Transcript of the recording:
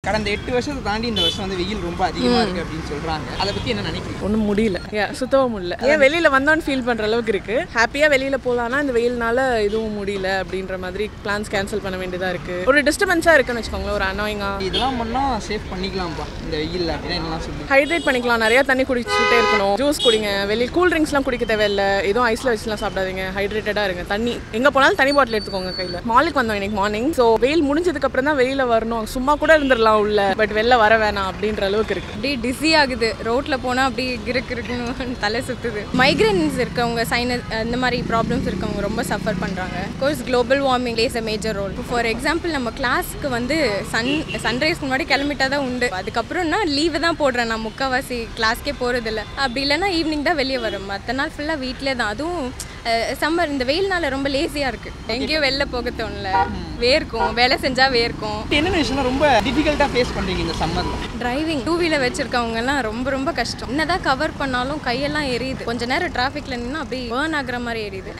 கடந்த எட்டு வருஷத்தை தாண்டி இந்த வருஷம் வந்து வெயில் ரொம்ப அதிகமாக இருக்குது அப்படின்னு சொல்கிறாங்க அதை பற்றி என்ன நினைக்கிறீங்க ஒன்றும் முடியல ஏன் சுத்தவும் முடியல ஏன் வெளியில் வந்தோன்னு ஃபீல் பண்ணுற அளவுக்கு இருக்கு ஹாப்பியாக வெளியில் போகலான்னா இந்த வெயில்னால இதுவும் முடியல அப்படின்ற மாதிரி பிளான்ஸ் கேன்சல் பண்ண வேண்டியதாக இருக்கு ஒரு டிஸ்டர்பன்ஸாக இருக்குன்னு வச்சுக்கோங்களேன் ஒரு அனாயிங்காக இதெல்லாம் பண்ணால் சேவ் பண்ணிக்கலாம்ப்பா இந்த வெயில் அப்படின்னா என்னலாம் சொல்லி ஹைட்ரேட் பண்ணிக்கலாம் நிறைய தண்ணி குடிச்சுட்டே இருக்கணும் ஜூஸ் குடிங்க வெளியே கூல் ட்ரிங்க்ஸ்லாம் குடிக்க தேவையில்ல எதுவும் ஐஸில் வச்சுலாம் சாப்பிடாதீங்க ஹைட்ரேட்டடாக இருங்க தண்ணி எங்கே போனாலும் தண்ணி பாட்டில் எடுத்துக்கோங்க கையில் மாலுக்கு வந்தோம் இன்னைக்கு மார்னிங் ஸோ வெயில் முடிஞ்சதுக்கு அப்புறம் தான் வெளியில் வரணும் சும்மா கூட இருந்துடலாம் உள்ள பட் வெளில வர வேணாம் அப்படின்ற அளவுக்கு இருக்கு அப்படியே டிஸி ஆகுது ரோட்ல போனா அப்படியே கிறுக்கு இருக்குன்னு தலை சுத்துது மைக்ரேன்ஸ் இருக்கவங்க சைனஸ் இந்த மாதிரி ப்ராப்ளம்ஸ் இருக்கவங்க ரொம்ப சஃபர் பண்றாங்க course global warming plays a major role for example நம்ம கிளாஸ்க்கு வந்து சன் சன்ரைஸ்க்கு முன்னாடி கிளம்பிட்டா தான் உண்டு அதுக்கப்புறம்னா லீவு தான் போடுறேன் நான் முக்கால்வாசி கிளாஸ்க்கே போறதில்ல அப்படி இல்லைன்னா ஈவினிங் தான் வெளியே வரும் மற்ற நாள் ஃபுல்லாக வீட்டிலே தான் அதுவும் சம்மர் இந்த வெயில்னால ரொம்ப லேசியாக இருக்கு எங்கேயும் வெளில போக தோணல வேர்க்கும் வேலை செஞ்சா வேர்க்கும் என்னென்ன விஷயம்லாம் ரொம்ப டிஃபிகல்ட்டாக ஃபேஸ் பண்ணுறீங்க இந்த சம்மரில் டிரைவிங் டூ வீலர் வச்சிருக்கவங்க எல்லாம் ரொம்ப ரொம்ப கஷ்டம் என்னதான் கவர் பண்ணாலும் கையெல்லாம் எரியுது கொஞ்ச நேரம் டிராஃபிக்ல நின்னா அப்படியே பேர்ன் ஆகுற மாதிரி எரியுது